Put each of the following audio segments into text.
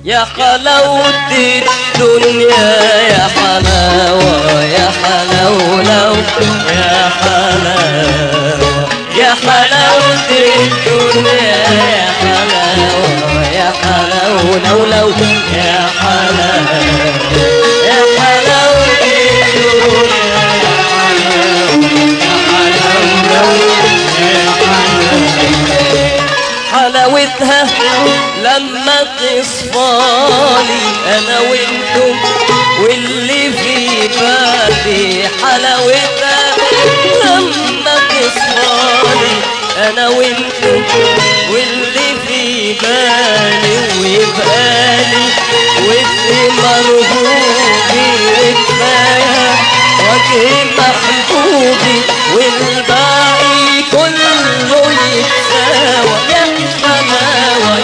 يا حلاوة الدنيا يا حلاوة يا حلاولو يا حلاوة يا حلاوة الدنيا يا حلاوة يا حلاولو يا حلاوة يا حلاوة الدنيا يا حلاوتها لما تصفالي انا وانتم واللي في بالي حلاوتها لما تصفالي انا وانتم واللي في بالي ويبقالي وفي مرغوبي وكفايه وجه محبوبي والباقي كله يتساوى يا حلاوة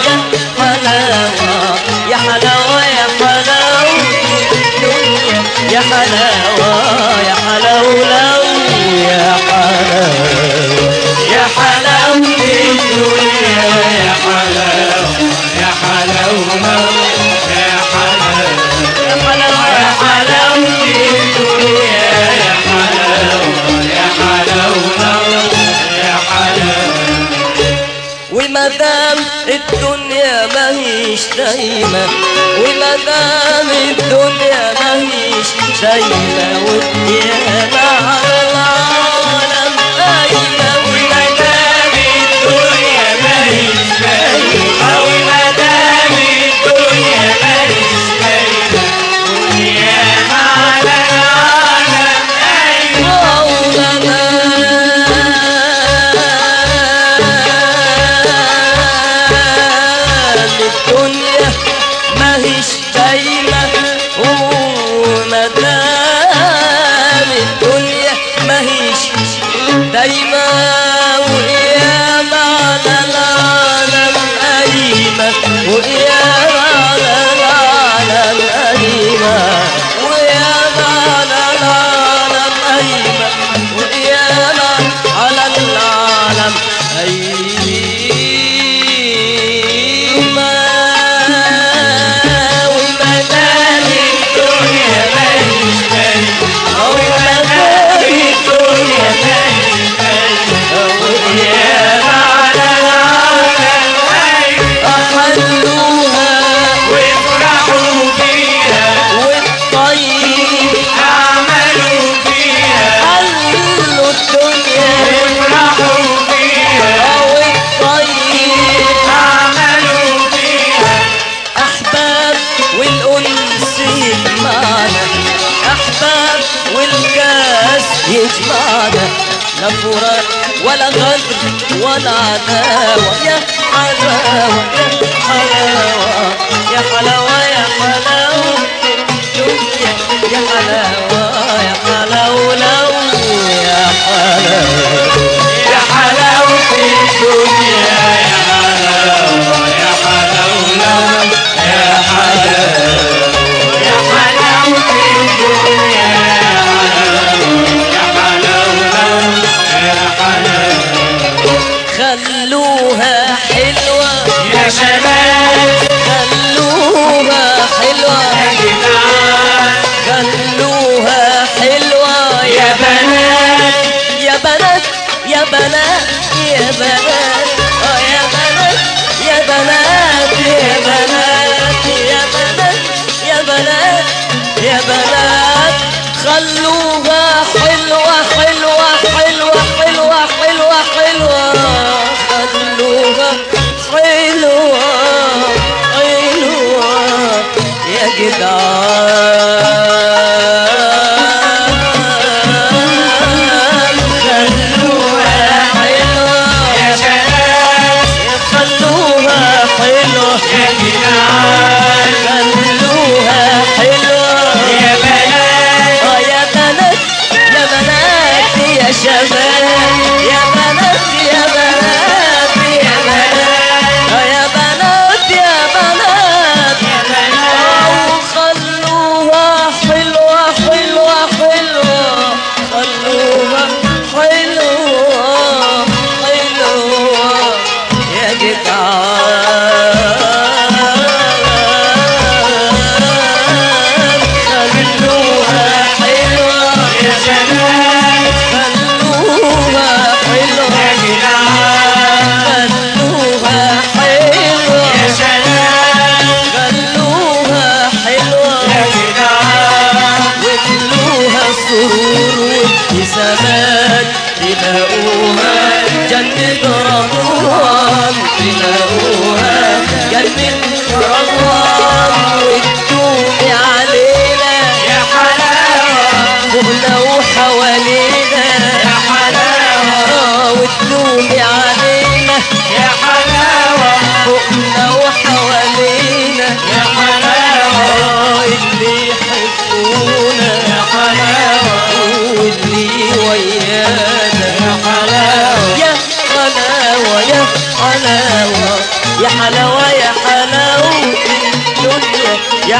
يا حلاوة يا حلاوة يا حلاوة الدنيا يا حلاوة يا حلاوة يا حلاوة يا حلاوة الدنيا يا حلاوة يا حلاوة يا حلاوة يا حلاوة يا حلاوة الدنيا يا حلاوة يا حلاوة يا حلاوة وما دام الدنيا ما هيش دايمة وما دام الدنيا ما هيش دايمة والقيامة على العالم قايمة وما دام الدنيا ما هيش دايمة أو ما دام الدنيا ماليش دايما دنيا على العالم قايمة الدنيا ما هيش دايمة وما دام الدنيا ما هيش دايمة وقيامة على العالم قايمة وقيامة على العالم قايمة وقيامة على العالم قايمة وقيامة على العالم قايمة وما دام الدنيا ماليش دايمة وما دام الدنيا ماليش دايمة وقيامة على العالم أحلوها وافرحوا فيها والطيب اعملوا فيها حلوا الدنيا وافرحوا فيها والطيب اعملوا فيها أحباب والأنس يجمعنا أحباب والكاس يجمعنا لا فرح ولا غدر ولا عداوة يا حلاوة يا حلاوة يا حلاوة يا حلاوة الدنيا يا حلاوة يا حلاوة لو يا حلاوة يا حلاوة الدنيا يا حلاوة يا حلاوة يا حلاوة يا حلاوة الدنيا يا حلاوة يا حلاوة خلوها حلوة يا شباب خلوها حلوة يا جدعان خلوها حلوة يا بنات يا بنات يا بنات يا بنات آه يا بنات يا بنات يا بنات يا بنات يا بنات يا بنات خلوها حلوة حلوة حلوة حلوة حلوة حلوة خلوها حلوة حلوة يا جدعان خلوها حلوة يا شباب خلوها حلوة يا جدعان خلوها حلوة يا بنات آه يا بنات يا بنات يا شباب يا بنات يا بنات يا بنات آه يا بنات يا بنات يا بنات آه خلوها حلوة حلوة حلوة خلوها حلوة حلوة يا جدعان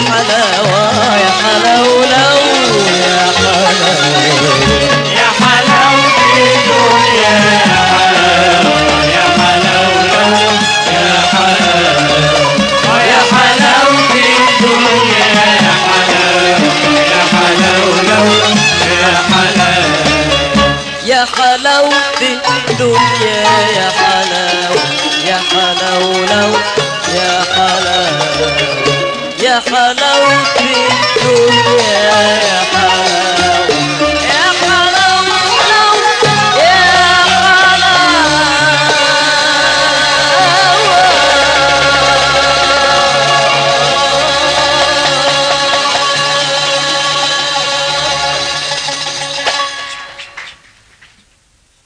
حلاوة يا حلاولو يا حلاوة يا حلاوة الدنيا يا حلاوة يا حلاوة يا حلاوة يا حلاوة الدنيا يا حلاوة يا حلاوة يا حلاوة يا حلاوة الدنيا يا حلاوة يا حلاولو يا حلاوة يا حلاوة